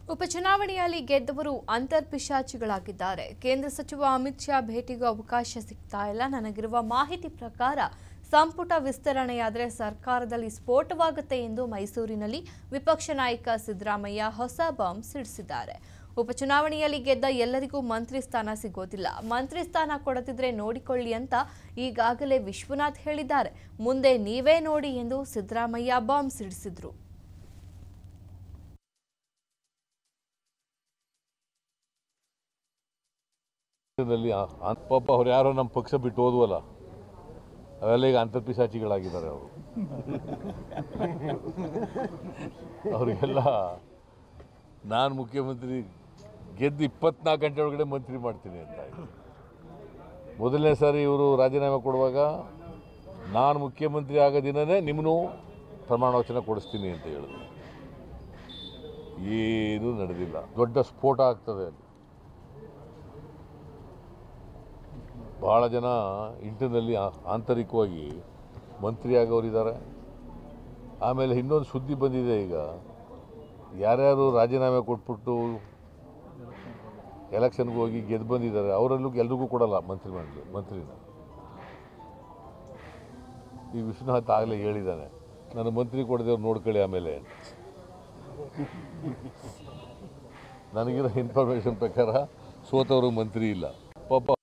ಉಪಚುನಾವಣೆಯಲ್ಲಿ ಗೆದ್ದವರು ಅಂತರ್ಪಿಶಾಚಿಗಳಾಗಿದ್ದಾರೆ ಕೇಂದ್ರ ಸಚಿವ ಅಮಿತ್ ಶಾ ಭೇಟಿಗೂ ಅವಕಾಶ ಸಿಗ್ತಾ ಇಲ್ಲ ನನಗಿರುವ ಮಾಹಿತಿ ಪ್ರಕಾರ ಸಂಪುಟ ವಿಸ್ತರಣೆಯಾದರೆ ಸರ್ಕಾರದಲ್ಲಿ ಸ್ಫೋಟವಾಗುತ್ತೆ ಎಂದು ಮೈಸೂರಿನಲ್ಲಿ ವಿಪಕ್ಷ ನಾಯಕ ಸಿದ್ದರಾಮಯ್ಯ ಹೊಸ ಬಾಂಬ್ ಸಿಡಿಸಿದ್ದಾರೆ ಉಪಚುನಾವಣೆಯಲ್ಲಿ ಗೆದ್ದ ಎಲ್ಲರಿಗೂ ಮಂತ್ರಿ ಸ್ಥಾನ ಸಿಗೋದಿಲ್ಲ ಮಂತ್ರಿ ಸ್ಥಾನ ಕೊಡದಿದ್ರೆ ನೋಡಿಕೊಳ್ಳಿ ಅಂತ ಈಗಾಗಲೇ ವಿಶ್ವನಾಥ್ ಹೇಳಿದ್ದಾರೆ ಮುಂದೆ ನೀವೇ ನೋಡಿ ಎಂದು ಸಿದ್ದರಾಮಯ್ಯ ಬಾಂಬ್ ಸಿಡಿಸಿದ್ರು ದಲ್ಲಿ ಆ- ಆ- ಪಾಪ ಅವ್ರು ಯಾರೋ ನಮ್ಮ ಪಕ್ಷ ಬಿಟ್ಟು ಹೋದ್ವಲ್ಲ ಅವೆಲ್ಲ ಈಗ ಅಂತರ್ಪಿಶಾಚಿಗಳಾಗಿದ್ದಾರೆ ಅವರು ಅವರಿಗೆಲ್ಲ ನಾನು ಮುಖ್ಯಮಂತ್ರಿ ಗೆದ್ದು ಇಪ್ಪತ್ನಾಲ್ಕು ಗಂಟೆ ಒಳಗಡೆ ಮಂತ್ರಿ ಮಾಡ್ತೀನಿ ಅಂತ ಮೊದಲನೇ ಸಾರಿ ಇವರು ರಾಜೀನಾಮೆ ಕೊಡುವಾಗ ನಾನು ಮುಖ್ಯಮಂತ್ರಿ ಆಗೋ ದಿನನೇ ನಿಮ್ಮನ್ನು ಪ್ರಮಾಣ ವಚನ ಕೊಡಿಸ್ತೀನಿ ಅಂತ ಹೇಳಿದ್ರು ಏನೂ ನಡೆದಿಲ್ಲ ದೊಡ್ಡ ಸ್ಫೋಟ ಆಗ್ತದೆ ಅಲ್ಲಿ ಭಾಳ ಜನ ಇಂಟರ್ನಲ್ಲಿ ಆಂತರಿಕವಾಗಿ ಮಂತ್ರಿ ಆಗೋರಿದ್ದಾರೆ ಆಮೇಲೆ ಇನ್ನೊಂದು ಸುದ್ದಿ ಬಂದಿದೆ ಈಗ ಯಾರ್ಯಾರು ರಾಜೀನಾಮೆ ಕೊಟ್ಬಿಟ್ಟು ಎಲೆಕ್ಷನ್ಗೆ ಹೋಗಿ ಗೆದ್ದು ಬಂದಿದ್ದಾರೆ ಅವರಲ್ಲೂ ಎಲ್ರಿಗೂ ಕೊಡಲ್ಲ ಮಂತ್ರಿ ಮಂಡಳಿ ಮಂತ್ರಿನ ಈ ವಿಶ್ವನಾಥ್ ಆಗಲೇ ಹೇಳಿದ್ದಾನೆ ನಾನು ಮಂತ್ರಿ ಕೊಡದೇವ್ರು ನೋಡ್ಕೊಳ್ಳಿ ಆಮೇಲೆ ನನಗಿರೋ ಇನ್ಫಾರ್ಮೇಷನ್ ಪ್ರಕಾರ ಸೋತವರು ಮಂತ್ರಿ ಇಲ್ಲ ಪಾಪ